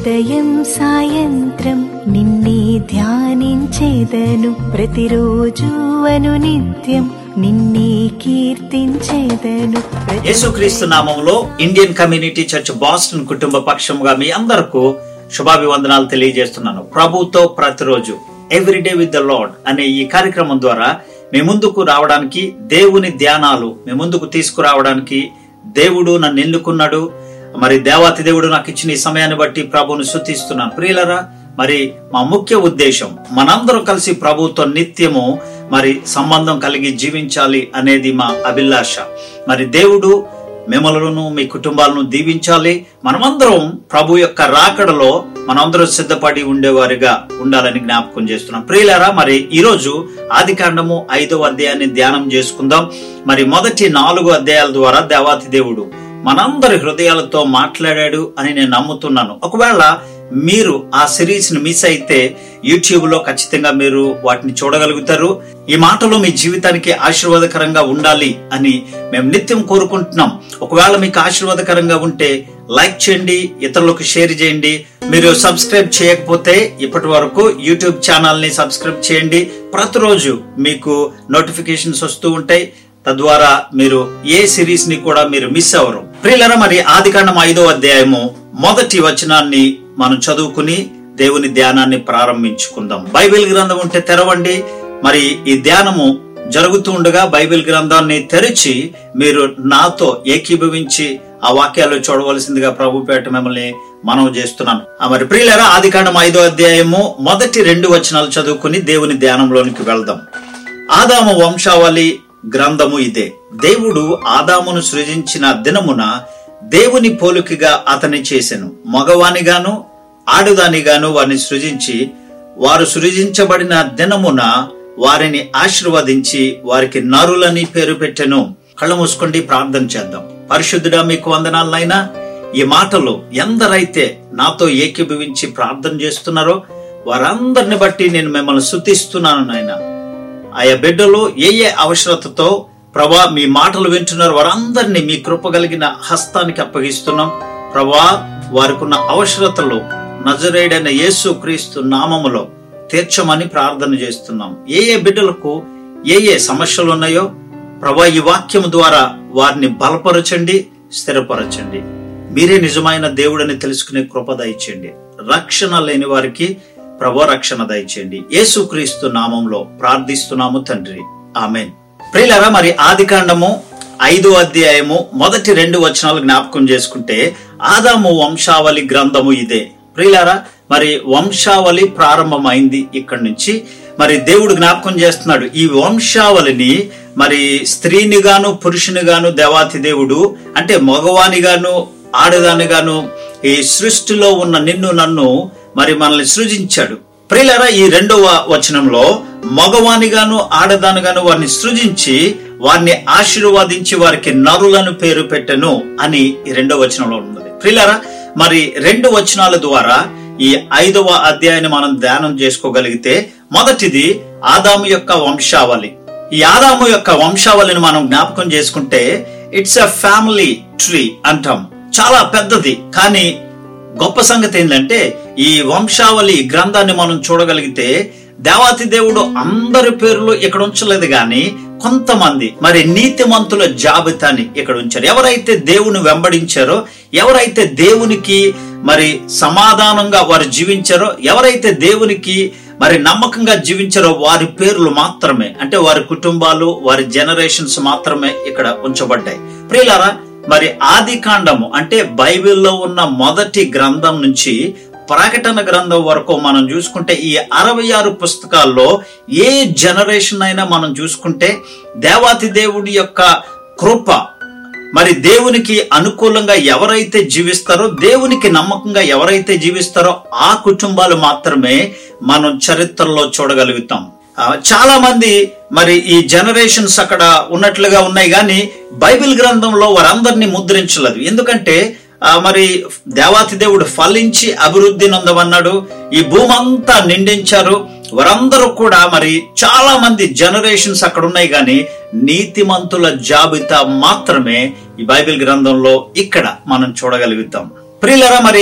ఉదయం సాయంత్రం నిన్నే ధ్యానించేదను ప్రతిరోజు అను నిత్యం నిన్నే కీర్తించేదను ప్రతి- యేసుక్రీస్తు నామంలో ఇండియన్ కమ్యూనిటీ చర్చ్ బాస్టన్ కుటుంబ పక్షంగా మీ అందరకు శుభాభివందనాలు తెలియజేస్తున్నాను ప్రభుతో ప్రతిరోజు ఎవ్రీడే విత్ ద లార్డ్ అనే ఈ కార్యక్రమం ద్వారా మీ ముందుకు రావడానికి దేవుని ధ్యానాలు మీ ముందుకు తీసుకురావడానికి దేవుడు నన్ను ఎన్నుకున్నాడు మరి దేవాతి దేవుడు నాకు ఇచ్చిన ఈ సమయాన్ని బట్టి ప్రభువును శుతిస్తున్నాను ప్రియులరా మరి మా ముఖ్య ఉద్దేశం మనందరం కలిసి ప్రభుతో నిత్యము మరి సంబంధం కలిగి జీవించాలి అనేది మా అభిలాష మరి దేవుడు మిమ్మలను మీ కుటుంబాలను దీవించాలి మనమందరం ప్రభు యొక్క రాకడలో మనందరం సిద్ధపడి ఉండేవారిగా ఉండాలని జ్ఞాపకం చేస్తున్నాం ప్రియులారా మరి ఈరోజు ఆది కాండము ఐదవ అధ్యాయాన్ని ధ్యానం చేసుకుందాం మరి మొదటి నాలుగు అధ్యాయాల ద్వారా దేవాతి దేవుడు మనందరి హృదయాలతో మాట్లాడాడు అని నేను నమ్ముతున్నాను ఒకవేళ మీరు ఆ సిరీస్ ని మిస్ అయితే యూట్యూబ్ లో ఖచ్చితంగా మీరు వాటిని చూడగలుగుతారు ఈ మాటలు మీ జీవితానికి ఆశీర్వాదకరంగా ఉండాలి అని మేము నిత్యం కోరుకుంటున్నాం ఒకవేళ మీకు ఆశీర్వాదకరంగా ఉంటే లైక్ చేయండి ఇతరులకు షేర్ చేయండి మీరు సబ్స్క్రైబ్ చేయకపోతే ఇప్పటి వరకు యూట్యూబ్ ఛానల్ ని సబ్స్క్రైబ్ చేయండి ప్రతిరోజు మీకు నోటిఫికేషన్స్ వస్తూ ఉంటాయి తద్వారా మీరు ఏ సిరీస్ ని కూడా మీరు మిస్ అవ్వరు ప్రియులరా మరి ఆదికాండం ఐదో అధ్యాయము మొదటి వచనాన్ని మనం చదువుకుని దేవుని ధ్యానాన్ని ప్రారంభించుకుందాం బైబిల్ గ్రంథం ఉంటే తెరవండి మరి ఈ ధ్యానము జరుగుతూ ఉండగా బైబిల్ గ్రంథాన్ని తెరిచి మీరు నాతో ఏకీభవించి ఆ వాక్యాలు చూడవలసిందిగా ప్రభుపేట మిమ్మల్ని మనవి చేస్తున్నాను ఆ మరి ప్రియులరా ఆదికాండం ఐదో అధ్యాయము మొదటి రెండు వచనాలు చదువుకుని దేవుని ధ్యానంలోనికి వెళ్దాం ఆదాము వంశావళి గ్రంథము ఇదే దేవుడు ఆదామును సృజించిన దినమున దేవుని పోలికగా అతని చేసెను మగవానిగాను ఆడుదానిగాను వారిని సృజించి వారు సృజించబడిన దినమున వారిని ఆశీర్వదించి వారికి నరులని పేరు పెట్టెను కళ్ళు మూసుకోండి ప్రార్థన చేద్దాం పరిశుద్ధుడా మీకు వందనాలనైనా ఈ మాటలు ఎందరైతే నాతో ఏకీభవించి ప్రార్థన చేస్తున్నారో వారందరిని బట్టి నేను మిమ్మల్ని శుతిస్తున్నాను నాయనా ఆయా బిడ్డలు ఏ ఏ అవసరతతో ప్రభా మీ మాటలు వింటున్నారు వారందరినీ మీ కృప కలిగిన హస్తానికి అప్పగిస్తున్నాం ప్రభా వారికున్న అవసరతలు నజరేడైన యేసు క్రీస్తు నామములో తీర్చమని ప్రార్థన చేస్తున్నాం ఏ ఏ బిడ్డలకు ఏ ఏ సమస్యలు ఉన్నాయో ప్రభా ఈ వాక్యం ద్వారా వారిని బలపరచండి స్థిరపరచండి మీరే నిజమైన దేవుడని తెలుసుకునే కృప దయచేయండి రక్షణ లేని వారికి ప్రభు రక్షణ దయచేయండి యేసుక్రీస్తు నామంలో ప్రార్థిస్తున్నాము తండ్రి ఆమెన్ ప్రియులరా మరి ఆది కాండము ఐదో అధ్యాయము మొదటి రెండు వచనాలు జ్ఞాపకం చేసుకుంటే ఆదాము వంశావళి గ్రంథము ఇదే ప్రియులారా మరి వంశావళి ప్రారంభమైంది ఇక్కడి నుంచి మరి దేవుడు జ్ఞాపకం చేస్తున్నాడు ఈ వంశావళిని మరి స్త్రీనిగాను పురుషునిగాను దేవాతి దేవుడు అంటే మగవానిగాను ఆడదానిగాను ఈ సృష్టిలో ఉన్న నిన్ను నన్ను మరి మనల్ని సృజించాడు ప్రియులరా ఈ రెండవ వచనంలో మగవానిగాను ఆడదానిగాను వారిని సృజించి వారిని ఆశీర్వాదించి వారికి నరులను పేరు పెట్టెను అని ఈ రెండవ వచనంలో ఉన్నది ప్రియులరా మరి రెండు వచనాల ద్వారా ఈ ఐదవ అధ్యాయాన్ని మనం ధ్యానం చేసుకోగలిగితే మొదటిది ఆదాము యొక్క వంశావళి ఈ ఆదాము యొక్క వంశావళిని మనం జ్ఞాపకం చేసుకుంటే ఇట్స్ ఎ ఫ్యామిలీ ట్రీ అంటాం చాలా పెద్దది కానీ గొప్ప సంగతి ఏంటంటే ఈ వంశావళి గ్రంథాన్ని మనం చూడగలిగితే దేవాతి దేవుడు అందరి పేర్లు ఇక్కడ ఉంచలేదు గాని కొంతమంది మరి నీతిమంతుల జాబితాని ఇక్కడ ఉంచారు ఎవరైతే దేవుని వెంబడించారో ఎవరైతే దేవునికి మరి సమాధానంగా వారు జీవించారో ఎవరైతే దేవునికి మరి నమ్మకంగా జీవించారో వారి పేర్లు మాత్రమే అంటే వారి కుటుంబాలు వారి జనరేషన్స్ మాత్రమే ఇక్కడ ఉంచబడ్డాయి ప్రియులారా మరి ఆది కాండము అంటే బైబిల్లో ఉన్న మొదటి గ్రంథం నుంచి ప్రకటన గ్రంథం వరకు మనం చూసుకుంటే ఈ అరవై ఆరు పుస్తకాల్లో ఏ జనరేషన్ అయినా మనం చూసుకుంటే దేవాతి దేవుడి యొక్క కృప మరి దేవునికి అనుకూలంగా ఎవరైతే జీవిస్తారో దేవునికి నమ్మకంగా ఎవరైతే జీవిస్తారో ఆ కుటుంబాలు మాత్రమే మనం చరిత్రలో చూడగలుగుతాం ఆ, చాలా మంది మరి ఈ జనరేషన్స్ అక్కడ ఉన్నట్లుగా ఉన్నాయి కానీ బైబిల్ గ్రంథంలో వారందరినీ ముద్రించలేదు ఎందుకంటే ఆ, మరి దేవాతి దేవుడు ఫలించి అభివృద్ధి నొందమన్నాడు ఈ భూమంతా నిండించారు వారందరూ కూడా మరి చాలా మంది జనరేషన్స్ అక్కడ ఉన్నాయి కానీ నీతిమంతుల జాబితా మాత్రమే ఈ బైబిల్ గ్రంథంలో ఇక్కడ మనం చూడగలుగుతాం ప్రియులరా మరి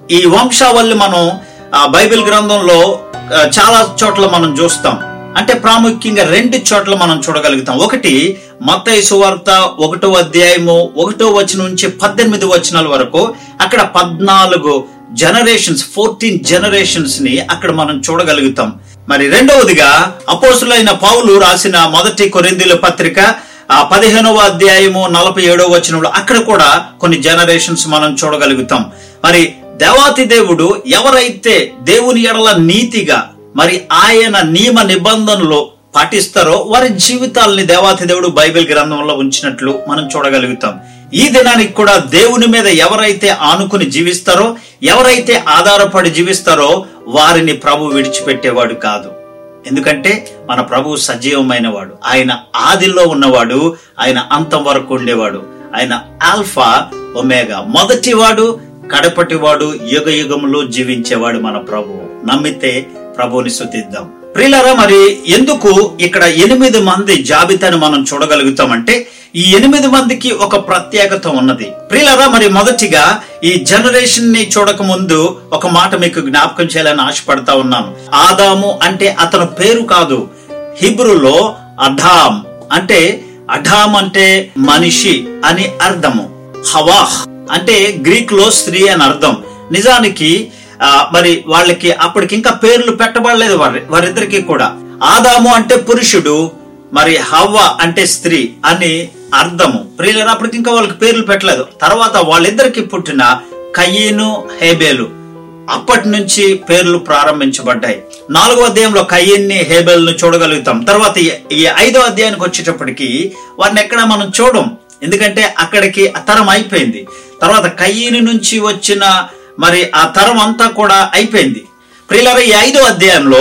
ఈ వంశావళి మనం ఆ బైబిల్ గ్రంథంలో ఆ, చాలా చోట్ల మనం చూస్తాం అంటే ప్రాముఖ్యంగా రెండు చోట్ల మనం చూడగలుగుతాం ఒకటి మత్తయి సువార్త ఒకటో అధ్యాయము ఒకటో వచనం నుంచి పద్దెనిమిది వచనాల వరకు అక్కడ పద్నాలుగు జనరేషన్స్ ఫోర్టీన్ జనరేషన్స్ ని అక్కడ మనం చూడగలుగుతాం మరి రెండవదిగా అపోసులైన పౌలు రాసిన మొదటి కొరిందీల పత్రిక ఆ పదిహేనవ అధ్యాయము నలభై ఏడవ వచనంలో అక్కడ కూడా కొన్ని జనరేషన్స్ మనం చూడగలుగుతాం మరి దేవాతి దేవుడు ఎవరైతే దేవుని ఎడల నీతిగా మరి ఆయన నియమ నిబంధనలు పాటిస్తారో వారి జీవితాలని దేవాతి దేవుడు బైబిల్ గ్రంథంలో ఉంచినట్లు మనం చూడగలుగుతాం ఈ దినానికి కూడా దేవుని మీద ఎవరైతే ఆనుకుని జీవిస్తారో ఎవరైతే ఆధారపడి జీవిస్తారో వారిని ప్రభు విడిచిపెట్టేవాడు కాదు ఎందుకంటే మన ప్రభు సజీవమైన వాడు ఆయన ఆదిలో ఉన్నవాడు ఆయన అంతం వరకు ఉండేవాడు ఆయన ఆల్ఫా ఒమేగా మొదటివాడు కడపటివాడు యుగ యుగములో జీవించేవాడు మన ప్రభు నమ్మితే ప్రభుని స్థుతిద్దాం ప్రియులారా మరి ఎందుకు ఇక్కడ ఎనిమిది మంది జాబితాను మనం చూడగలుగుతామంటే ఈ ఎనిమిది మందికి ఒక ప్రత్యేకత ఉన్నది ప్రియులారా మరి మొదటిగా ఈ జనరేషన్ ని చూడక ముందు ఒక మాట మీకు జ్ఞాపకం చేయాలని ఆశపడతా ఉన్నాను ఆదాము అంటే అతని పేరు కాదు హిబ్రులో అధామ్ అంటే అఢామ్ అంటే మనిషి అని అర్థము హవాహ్ అంటే గ్రీక్ లో స్త్రీ అని అర్థం నిజానికి ఆ, మరి వాళ్ళకి అప్పటికి ఇంకా పేర్లు పెట్టబడలేదు వారి వారిద్దరికి కూడా ఆదాము అంటే పురుషుడు మరి హవ్వ అంటే స్త్రీ అని అర్థము ప్రియులైన అప్పటికి ఇంకా వాళ్ళకి పేర్లు పెట్టలేదు తర్వాత వాళ్ళిద్దరికి పుట్టిన కయ్యను హేబేలు అప్పటి నుంచి పేర్లు ప్రారంభించబడ్డాయి నాలుగో అధ్యాయంలో కయ్యన్ని హేబెల్ ను చూడగలుగుతాం తర్వాత ఈ- ఈ ఐదో అధ్యాయానికి వచ్చేటప్పటికి వారిని ఎక్కడ మనం చూడం ఎందుకంటే అక్కడికి ఆ తరం అయిపోయింది తర్వాత కయ్యని నుంచి వచ్చిన మరి ఆ తరం అంతా కూడా అయిపోయింది ప్రియులర ఈ ఐదో అధ్యాయంలో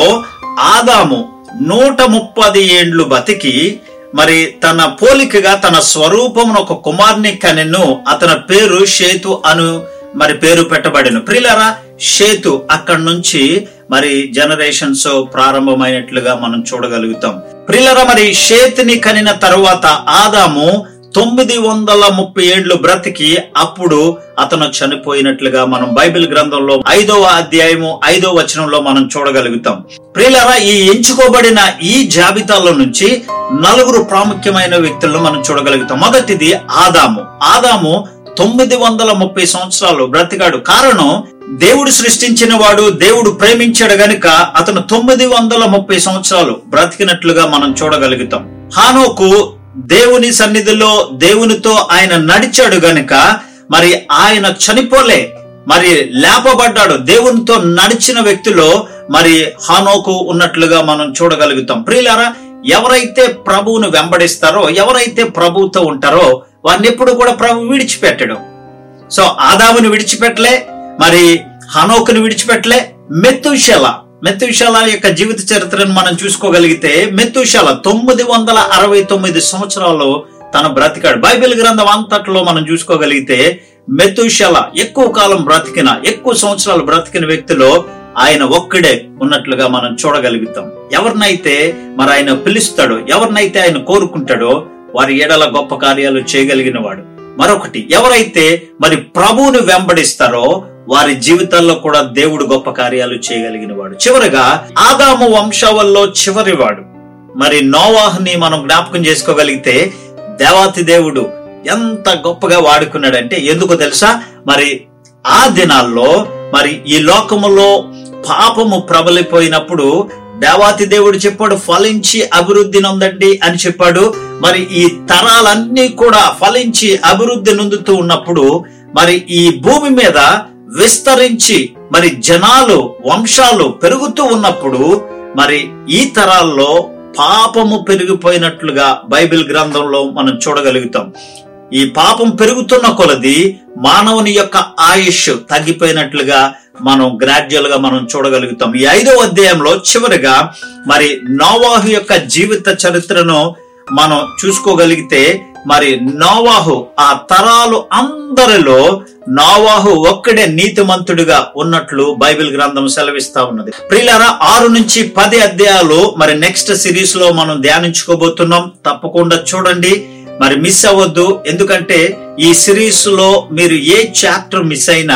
ఆదాము నూట ముప్పది ఏండ్లు బతికి మరి తన పోలికగా తన స్వరూపమును ఒక కుమార్ని కనెను అతని పేరు షేతు అను మరి పేరు పెట్టబడిన ప్రియులరా షేతు అక్కడి నుంచి మరి జనరేషన్స్ ప్రారంభమైనట్లుగా మనం చూడగలుగుతాం ప్రియులరా మరి షేతుని కనిన తరువాత ఆదాము తొమ్మిది వందల ముప్పై ఏళ్లు బ్రతికి అప్పుడు అతను చనిపోయినట్లుగా మనం బైబిల్ గ్రంథంలో ఐదవ అధ్యాయము ఐదవ వచనంలో మనం చూడగలుగుతాం ప్రియులరా ఈ ఎంచుకోబడిన ఈ జాబితాలో నుంచి నలుగురు ప్రాముఖ్యమైన వ్యక్తులను మనం చూడగలుగుతాం మొదటిది ఆదాము ఆదాము తొమ్మిది వందల ముప్పై సంవత్సరాలు బ్రతికాడు కారణం దేవుడు సృష్టించిన వాడు దేవుడు ప్రేమించాడు గనుక అతను తొమ్మిది వందల ముప్పై సంవత్సరాలు బ్రతికినట్లుగా మనం చూడగలుగుతాం హానోకు దేవుని సన్నిధిలో దేవునితో ఆయన నడిచాడు గనుక మరి ఆయన చనిపోలే మరి లేపబడ్డాడు దేవునితో నడిచిన వ్యక్తిలో మరి హానోకు ఉన్నట్లుగా మనం చూడగలుగుతాం ప్రియులారా ఎవరైతే ప్రభువును వెంబడిస్తారో ఎవరైతే ప్రభువుతో ఉంటారో వారిని ఎప్పుడు కూడా ప్రభు విడిచిపెట్టడు సో ఆదాముని విడిచిపెట్టలే మరి హనోకుని విడిచిపెట్టలే మెత్తుషల మెత్తుషల యొక్క జీవిత చరిత్రను మనం చూసుకోగలిగితే మెత్తుషల తొమ్మిది వందల అరవై తొమ్మిది సంవత్సరాలు తను బ్రతికాడు బైబిల్ గ్రంథం అంతట్లో మనం చూసుకోగలిగితే మెత్తుషల ఎక్కువ కాలం బ్రతికిన ఎక్కువ సంవత్సరాలు బ్రతికిన వ్యక్తిలో ఆయన ఒక్కడే ఉన్నట్లుగా మనం చూడగలుగుతాం ఎవరినైతే మరి ఆయన పిలుస్తాడో ఎవరినైతే ఆయన కోరుకుంటాడో వారి ఏడల గొప్ప కార్యాలు చేయగలిగిన వాడు మరొకటి ఎవరైతే మరి ప్రభువుని వెంబడిస్తారో వారి జీవితాల్లో కూడా దేవుడు గొప్ప కార్యాలు చేయగలిగిన వాడు చివరగా ఆదాము వంశావల్లో చివరివాడు మరి నోవాహుని మనం జ్ఞాపకం చేసుకోగలిగితే దేవాతి దేవుడు ఎంత గొప్పగా వాడుకున్నాడంటే ఎందుకు తెలుసా మరి ఆ దినాల్లో మరి ఈ లోకములో పాపము ప్రబలిపోయినప్పుడు దేవాతి దేవుడు చెప్పాడు ఫలించి అభివృద్ధి నొందండి అని చెప్పాడు మరి ఈ తరాలన్నీ కూడా ఫలించి అభివృద్ధి నొందుతూ ఉన్నప్పుడు మరి ఈ భూమి మీద విస్తరించి మరి జనాలు వంశాలు పెరుగుతూ ఉన్నప్పుడు మరి ఈ తరాల్లో పాపము పెరిగిపోయినట్లుగా బైబిల్ గ్రంథంలో మనం చూడగలుగుతాం ఈ పాపం పెరుగుతున్న కొలది మానవుని యొక్క ఆయుష్ తగ్గిపోయినట్లుగా మనం గ్రాడ్యువల్ గా మనం చూడగలుగుతాం ఈ ఐదో అధ్యాయంలో చివరిగా మరి నోవాహు యొక్క జీవిత చరిత్రను మనం చూసుకోగలిగితే మరి నోవాహు ఆ తరాలు అందరిలో నోవాహు ఒక్కడే నీతిమంతుడిగా ఉన్నట్లు బైబిల్ గ్రంథం సెలవిస్తా ఉన్నది ప్రియులారా ఆరు నుంచి పది అధ్యాయాలు మరి నెక్స్ట్ సిరీస్ లో మనం ధ్యానించుకోబోతున్నాం తప్పకుండా చూడండి మరి మిస్ అవ్వద్దు ఎందుకంటే ఈ సిరీస్ లో మీరు ఏ చాప్టర్ మిస్ అయినా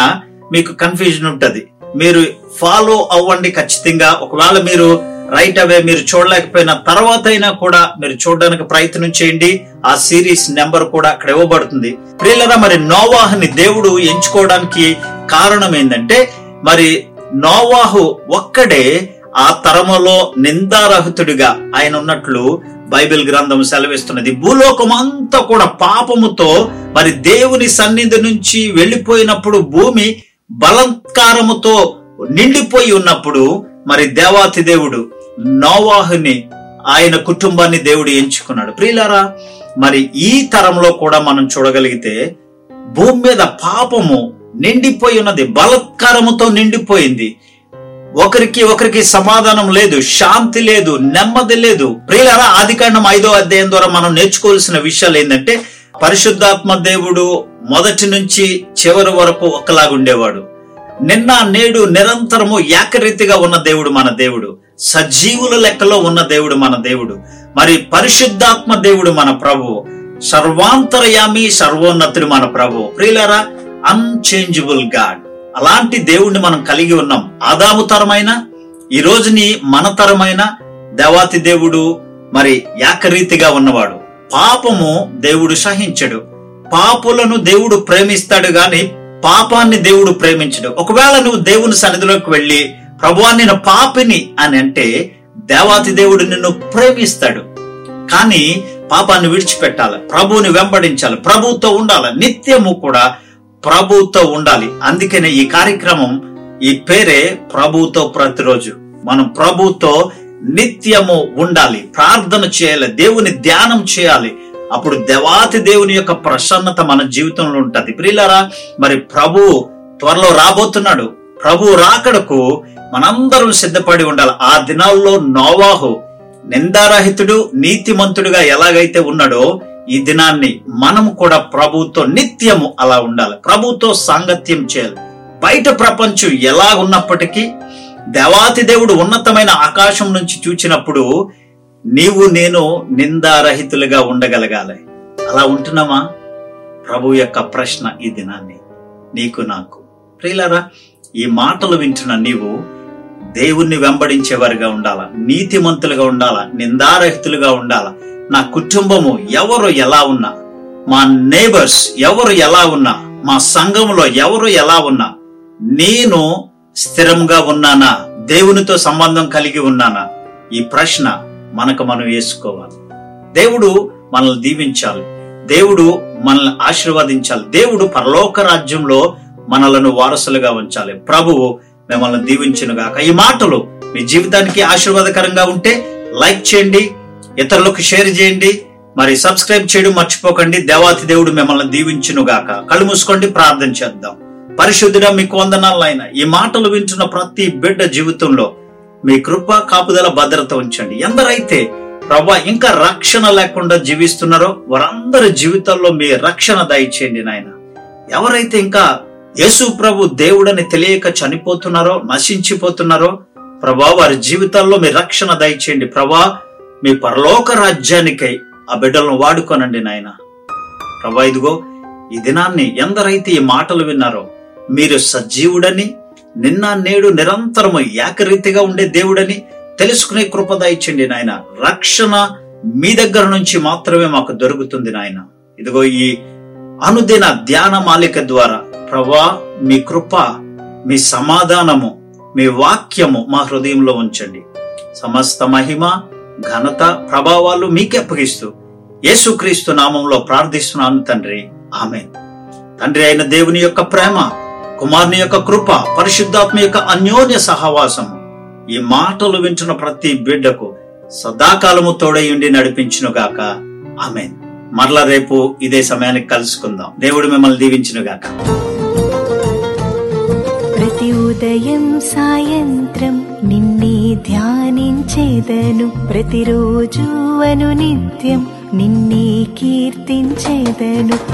మీకు కన్ఫ్యూజన్ ఉంటది మీరు ఫాలో అవ్వండి ఖచ్చితంగా ఒకవేళ మీరు రైట్ అవే మీరు చూడలేకపోయిన తర్వాత అయినా కూడా మీరు చూడడానికి ప్రయత్నం చేయండి ఆ సిరీస్ నెంబర్ కూడా అక్కడ ఇవ్వబడుతుంది ప్రియులరా మరి నోవాహుని దేవుడు ఎంచుకోవడానికి కారణం ఏంటంటే మరి నోవాహు ఒక్కడే ఆ తరములో నిందారహితుడిగా ఆయన ఉన్నట్లు బైబిల్ గ్రంథం సెలవిస్తున్నది భూలోకం అంతా కూడా పాపముతో మరి దేవుని సన్నిధి నుంచి వెళ్ళిపోయినప్పుడు భూమి బలత్కారముతో నిండిపోయి ఉన్నప్పుడు మరి దేవాతి దేవుడు నోవాహుని ఆయన కుటుంబాన్ని దేవుడు ఎంచుకున్నాడు ప్రియులారా మరి ఈ తరంలో కూడా మనం చూడగలిగితే భూమి మీద పాపము నిండిపోయి ఉన్నది బలత్కారముతో నిండిపోయింది ఒకరికి ఒకరికి సమాధానం లేదు శాంతి లేదు నెమ్మది లేదు ప్రియులారా ఆదికాండం ఐదో అధ్యాయం ద్వారా మనం నేర్చుకోవాల్సిన విషయాలు ఏంటంటే పరిశుద్ధాత్మ దేవుడు మొదటి నుంచి చివరి వరకు ఒకలాగుండేవాడు నిన్న నేడు నిరంతరము ఏకరీతిగా ఉన్న దేవుడు మన దేవుడు సజీవుల లెక్కలో ఉన్న దేవుడు మన దేవుడు మరి పరిశుద్ధాత్మ దేవుడు మన ప్రభువు సర్వాంతరయామి సర్వోన్నతుడు మన ప్రభు ప్రియులారా అన్చేంజబుల్ గాడ్ అలాంటి దేవుణ్ణి మనం కలిగి ఉన్నాం ఆదాము తరమైన ఈ రోజుని మన తరమైన దేవాతి దేవుడు మరి ఏకరీతిగా ఉన్నవాడు పాపము దేవుడు సహించడు పాపులను దేవుడు ప్రేమిస్తాడు గాని పాపాన్ని దేవుడు ప్రేమించడు ఒకవేళ నువ్వు దేవుని సన్నిధిలోకి వెళ్ళి ప్రభువా నేను పాపిని అని అంటే దేవాతి దేవుడు నిన్ను ప్రేమిస్తాడు కానీ పాపాన్ని విడిచిపెట్టాలి ప్రభువుని వెంబడించాలి ప్రభువుతో ఉండాలి నిత్యము కూడా ప్రభువుతో ఉండాలి అందుకనే ఈ కార్యక్రమం ఈ పేరే ప్రభువుతో ప్రతిరోజు మనం ప్రభువుతో నిత్యము ఉండాలి ప్రార్థన చేయాలి దేవుని ధ్యానం చేయాలి అప్పుడు దేవాతి దేవుని యొక్క ప్రసన్నత మన జీవితంలో ఉంటది ప్రియులారా మరి ప్రభు త్వరలో రాబోతున్నాడు ప్రభు రాకడకు మనందరం సిద్ధపడి ఉండాలి ఆ దినాల్లో నోవాహు నిందారహితుడు నీతిమంతుడుగా ఎలాగైతే ఉన్నాడో ఈ దినాన్ని మనం కూడా ప్రభుతో నిత్యము అలా ఉండాలి ప్రభుతో సాంగత్యం చేయాలి బయట ప్రపంచం ఎలా ఉన్నప్పటికీ దేవాతి దేవుడు ఉన్నతమైన ఆకాశం నుంచి చూచినప్పుడు నీవు నేను నిందారహితులుగా ఉండగలగాలి అలా ఉంటున్నామా ప్రభు యొక్క ప్రశ్న ఈ దినాన్ని నీకు నాకు ప్రియులారా ఈ మాటలు వింటున్న నీవు దేవుణ్ణి వెంబడించేవారుగా ఉండాలా నీతిమంతులుగా ఉండాలా నిందారహితులుగా ఉండాలా నా కుటుంబము ఎవరు ఎలా ఉన్నా మా నేబర్స్ ఎవరు ఎలా ఉన్నా మా సంఘంలో ఎవరు ఎలా ఉన్నా నేను స్థిరంగా ఉన్నానా దేవునితో సంబంధం కలిగి ఉన్నానా ఈ ప్రశ్న మనకు మనం వేసుకోవాలి దేవుడు మనల్ని దీవించాలి దేవుడు మనల్ని ఆశీర్వదించాలి దేవుడు పరలోక రాజ్యంలో మనలను వారసులుగా ఉంచాలి ప్రభువు మిమ్మల్ని దీవించును గాక ఈ మాటలు మీ జీవితానికి ఆశీర్వాదకరంగా ఉంటే లైక్ చేయండి ఇతరులకు షేర్ చేయండి మరి సబ్స్క్రైబ్ చేయడం మర్చిపోకండి దేవాతి దేవుడు మిమ్మల్ని దీవించును గాక కళ్ళు మూసుకోండి ప్రార్థన చేద్దాం పరిశుద్ధుడా మీకు వందనాలైన ఈ మాటలు వింటున్న ప్రతి బిడ్డ జీవితంలో మీ కృప కాపుదల భద్రత ఉంచండి ఎందరైతే ప్రభా ఇంకా రక్షణ లేకుండా జీవిస్తున్నారో వారందరి జీవితాల్లో మీ రక్షణ దయచేయండి నాయన ఎవరైతే ఇంకా యేసు ప్రభు దేవుడని తెలియక చనిపోతున్నారో నశించిపోతున్నారో ప్రభా వారి జీవితాల్లో మీ రక్షణ దయచేయండి ప్రభా మీ పరలోక రాజ్యానికై ఆ బిడ్డలను వాడుకోనండి నాయన ప్రభా ఇదిగో ఈ దినాన్ని ఎందరైతే ఈ మాటలు విన్నారో మీరు సజీవుడని నిన్న నేడు నిరంతరము ఏకరీతిగా ఉండే దేవుడని తెలుసుకునే కృప దయచండి నాయన రక్షణ మీ దగ్గర నుంచి మాత్రమే మాకు దొరుకుతుంది నాయన ఇదిగో ఈ అనుదిన ధ్యాన మాలిక ద్వారా ప్రభా మీ కృప మీ సమాధానము మీ వాక్యము మా హృదయంలో ఉంచండి సమస్త మహిమ ఘనత ప్రభావాలు మీకే అప్పగిస్తూ యేసుక్రీస్తు నామంలో ప్రార్థిస్తున్నాను తండ్రి ఆమె తండ్రి అయిన దేవుని యొక్క ప్రేమ కుమారుని యొక్క కృప పరిశుద్ధాత్మ యొక్క అన్యోన్య సహవాసము ఈ మాటలు వింటున్న ప్రతి బిడ్డకు సదాకాలము తోడయుండి నడిపించును గాక ఆమె మరలా రేపు ఇదే సమయానికి కలుసుకుందాం దేవుడు మిమ్మల్ని దీవించును గాక ప్రతి ఉదయం సాయంత్రం నిన్నే ధ్యానించేదను ప్రతిరోజు అను నిత్యం నిన్నే కీర్తించేదను